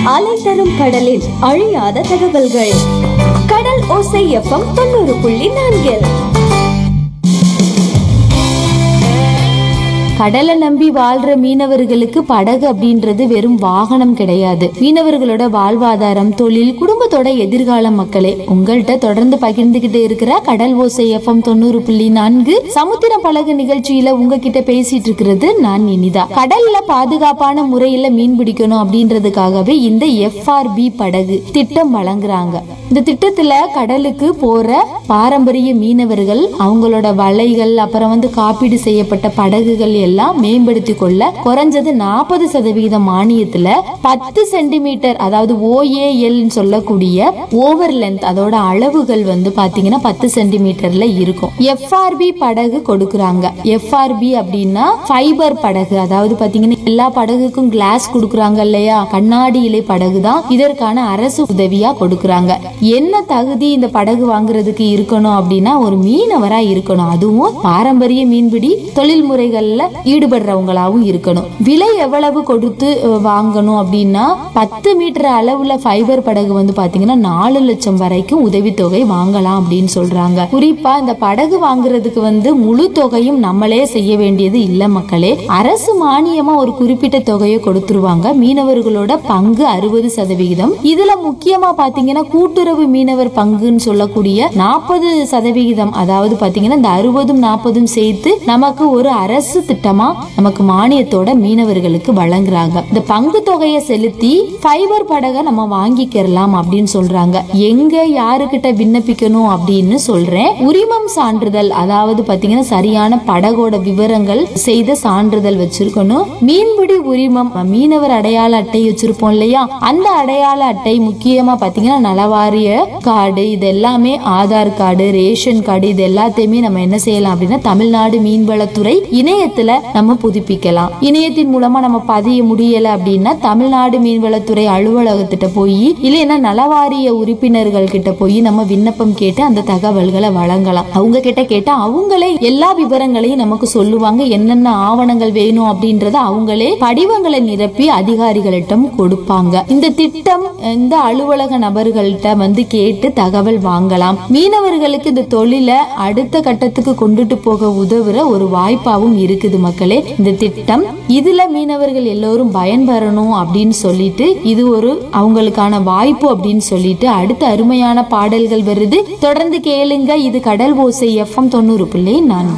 அலை தரும் கடலில் அழியாத தகவல்கள் கடல் ஓசை எஃப்எம் தொண்ணூறு புள்ளி நான்கில் கடலை நம்பி வாழ்ற மீனவர்களுக்கு படகு அப்படின்றது வெறும் வாகனம் கிடையாது மீனவர்களோட வாழ்வாதாரம் தொழில் குடும்பத்தோட எதிர்கால மக்களே உங்கள்கிட்ட தொடர்ந்து பகிர்ந்துகிட்டு இருக்கிற கடல் ஓசை எஃப்எம் தொண்ணூறு புள்ளி நான்கு சமுத்திர படகு நிகழ்ச்சியில உங்ககிட்ட பேசிட்டு இருக்கிறது நான் இனிதா கடல்ல பாதுகாப்பான முறையில மீன் பிடிக்கணும் அப்படின்றதுக்காகவே இந்த எஃப்ஆர்பி படகு திட்டம் வழங்குறாங்க இந்த திட்டத்துல கடலுக்கு போற பாரம்பரிய மீனவர்கள் அவங்களோட வலைகள் அப்புறம் வந்து காப்பீடு செய்யப்பட்ட படகுகள் எல்லாம் மேம்படுத்தி கொள்ள குறைஞ்சது நாற்பது சதவீத மானியத்துல பத்து சென்டிமீட்டர் அதாவது ஓஏஎல் சொல்லக்கூடிய ஓவர் லென்த் அதோட அளவுகள் வந்து பாத்தீங்கன்னா பத்து சென்டிமீட்டர்ல இருக்கும் எஃப்ஆர்பி படகு கொடுக்கறாங்க எஃப்ஆர்பி அப்படின்னா ஃபைபர் படகு அதாவது பாத்தீங்கன்னா எல்லா படகுக்கும் கிளாஸ் கொடுக்கறாங்க இல்லையா கண்ணாடி இலை படகு தான் இதற்கான அரசு உதவியா கொடுக்கறாங்க என்ன தகுதி இந்த படகு வாங்குறதுக்கு இருக்கணும் அப்படின்னா ஒரு மீனவரா இருக்கணும் அதுவும் பாரம்பரிய மீன்பிடி தொழில் முறைகள்ல ஈடுபடுறவங்களாவும் இருக்கணும் விலை எவ்வளவு கொடுத்து அஹ், வாங்கணும் அப்படின்னா பத்து மீட்டர் அளவுல ஃபைபர் படகு வந்து பாத்தீங்கன்னா நாலு லட்சம் வரைக்கும் உதவித்தொகை வாங்கலாம் அப்படின்னு சொல்றாங்க குறிப்பா இந்த படகு வாங்குறதுக்கு வந்து முழு தொகையும் நம்மளே செய்ய வேண்டியது இல்ல மக்களே அரசு மானியமா ஒரு குறிப்பிட்ட தொகையை கொடுத்துருவாங்க மீனவர்களோட பங்கு அறுபது சதவிகிதம் இதுல முக்கியமா பாத்தீங்கன்னா கூட்டுறவு மீனவர் பங்குன்னு சொல்லக்கூடிய நாற்பது சதவிகிதம் அதாவது பாத்தீங்கன்னா இந்த அறுபதும் நாற்பதும் சேர்த்து நமக்கு ஒரு அரசு திட்டமா நமக்கு மானியத்தோட மீனவர்களுக்கு வழங்குறாங்க இந்த பங்கு தொகையை செலுத்தி ஃபைபர் படகை நம்ம வாங்கிக்கிறலாம் அப்படின்னு சொல்றாங்க எங்க யாருக்கிட்ட விண்ணப்பிக்கணும் அப்படின்னு சொல்றேன் உரிமம் சான்றிதழ் அதாவது பாத்தீங்கன்னா சரியான படகோட விவரங்கள் செய்த சான்றிதழ் வச்சிருக்கணும் மீன்பிடி உரிமம் மீனவர் அடையாள அட்டை வச்சிருப்போம் இல்லையா அந்த அடையாள அட்டை முக்கியமா பாத்தீங்கன்னா நலவாரிய கார்டு இது எல்லாமே ஆதார் கார்டு ரேஷன் கார்டு இது எல்லாத்தையுமே நம்ம என்ன செய்யலாம் அப்படின்னா தமிழ்நாடு மீன்வளத்துறை இணையத்துல நம்ம புதுப்பிக்கலாம் இணையத்தின் மூலமா நம்ம பதிய முடியல அப்படின்னா தமிழ்நாடு மீன்வளத்துறை அலுவலகத்திட்ட போய் இல்லைன்னா நலவாரிய உறுப்பினர்கள் கிட்ட போய் நம்ம விண்ணப்பம் கேட்டு அந்த தகவல்களை வழங்கலாம் அவங்க கிட்ட கேட்டா அவங்களே எல்லா விவரங்களையும் நமக்கு சொல்லுவாங்க என்னென்ன ஆவணங்கள் வேணும் அப்படின்றத அவங்களே படிவங்களை நிரப்பி அதிகாரிகளிடம் கொடுப்பாங்க இந்த திட்டம் இந்த அலுவலக நபர்கள்ட்ட வந்து கேட்டு தகவல் வாங்கலாம் மீனவர்களுக்கு இந்த தொழிலை அடுத்த கட்டத்துக்கு கொண்டுட்டு போக உதவுற ஒரு வாய்ப்பாவும் இருக்குது மக்களே இந்த திட்டம் இதுல மீனவர்கள் எல்லோரும் பயன்பெறணும் அப்படின்னு சொல்லிட்டு இது ஒரு அவங்களுக்கான வாய்ப்பு அப்படின்னு சொல்லிட்டு அடுத்த அருமையான பாடல்கள் வருது தொடர்ந்து கேளுங்க இது கடல் ஓசை எஃப்எம் தொண்ணூறு புள்ளி நான்கு